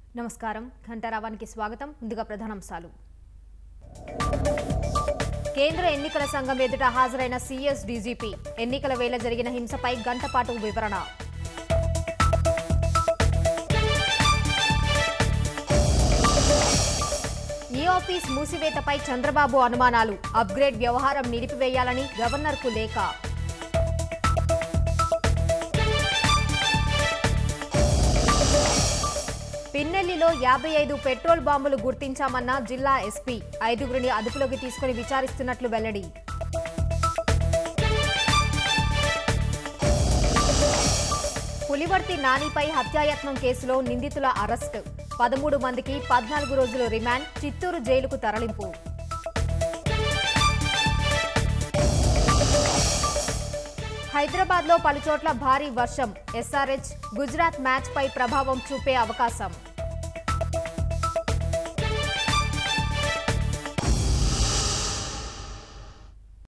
నమస్కారం ఘంటారావానికి స్వాగతం ముందుగా ప్రధానాంశాలు కేంద్ర ఎన్నికల సంఘం ఎదుట హాజరైన సీఎస్ డీజీపీ ఎన్నికల వేళ జరిగిన హింసపై గంటపాటు వివరణ ఈ ఆఫీస్ మూసివేతపై చంద్రబాబు అనుమానాలు అప్గ్రేడ్ వ్యవహారం నిలిపివేయాలని గవర్నర్కు లేఖ పిన్నెల్లిలో యాభై ఐదు పెట్రోల్ బాంబులు గుర్తించామన్న జిల్లా ఎస్పీ ఐదుగురిని అదుపులోకి తీసుకుని విచారిస్తున్నట్లు వెల్లడి పులివర్తి నానిపై హత్యాయత్నం కేసులో నిందితుల అరెస్ట్ పదమూడు మందికి పద్నాలుగు రోజులు రిమాండ్ చిత్తూరు జైలుకు తరలింపు హైదరాబాద్లో పలుచోట్ల భారీ వర్షం ఎస్ఆర్హెచ్ గుజరాత్ మ్యాచ్పై ప్రభావం చూపే అవకాశం